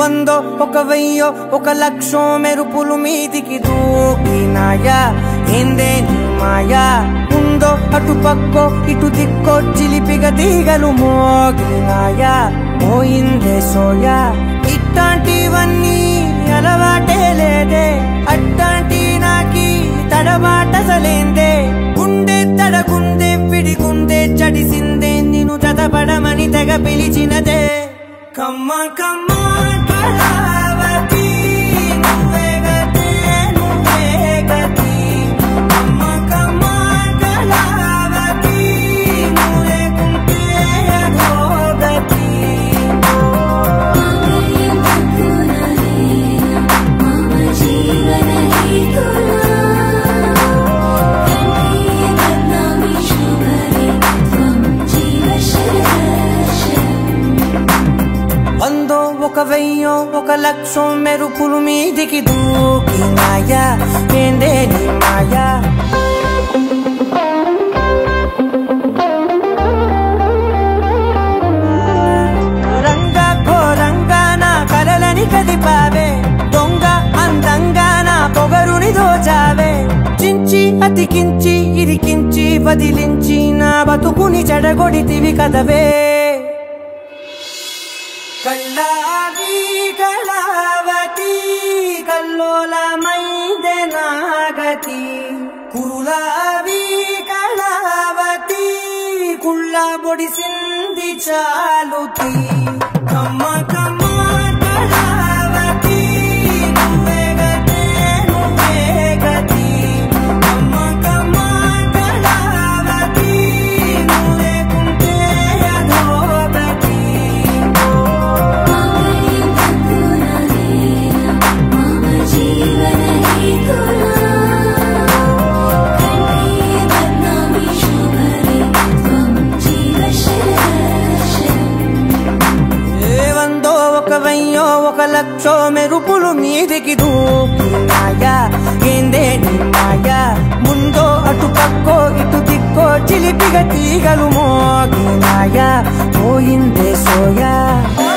వందో ఒక వెయ్యో ఒక లక్షో మెరుపులు మీదికి దూకినాయా ఏందే నీ మాయా ఉందో అటు పక్కో ఇటు దిక్కో చిలిపిగ తీగలు మోగినాయా పోయిందే సోయా ఇట్లాంటివన్నీ అలవాటే లేదే అట్లాంటి నాకి తడబాటసలేందే గుండె తడగుందే విడిగుందే చడిసిందే నిన్ను చదపడమని తెగ పిలిచినదే కమ్మ కమ్మ కళావతి నువ్వే గతే నువ్వే గతి కమ్మ కమ్మ కళావతి నువ్వే కుంటే అధోగతి మాంగళ్యం తక్కునలేన మమ జీవన హేతునా కంఠే బధ్నామి శుభరే త్వం జీవ శరశం వందో ఒక వెయ్యో ఒక లక్షం మెరుపులు మీదికి దూకినాయా ఏందే నీ మాయా రంగా ఘోరంగా నా కలలని కదిపావే దొంగ అందంగా నా పొగరుని దోచావే చించి అతికించి ఇరికించి వదిలించి నా బతుకుని చెడగొడితివి కదవే కళ్ళావి కళావతి కల్లోలమైందే నాగతి కురులావి కళావతి కుళ్ళ బొడిసింది చాలుతి కమ్మ కమ్మ కళావతి నువ్వే గతే నువ్వే గతి కమ్మ కమ్మ కళావతి నువ్వే కుంటే అధోగతి మాంగళ్యం తక్కునలేన మమ జీవన హేతునా కంఠే బధ్నామి శుభరే త్వం జీవ శరశం ఏ వందో ఒక వెయ్యో ఒక లక్షో మెరుపులు మీదికి దూకినాయా ఏందే నీ మాయా ముందో అటు పక్కో ఇటు దిక్కో చిలిపిగ తీగలు మోగినాయా పోయిందే సోయా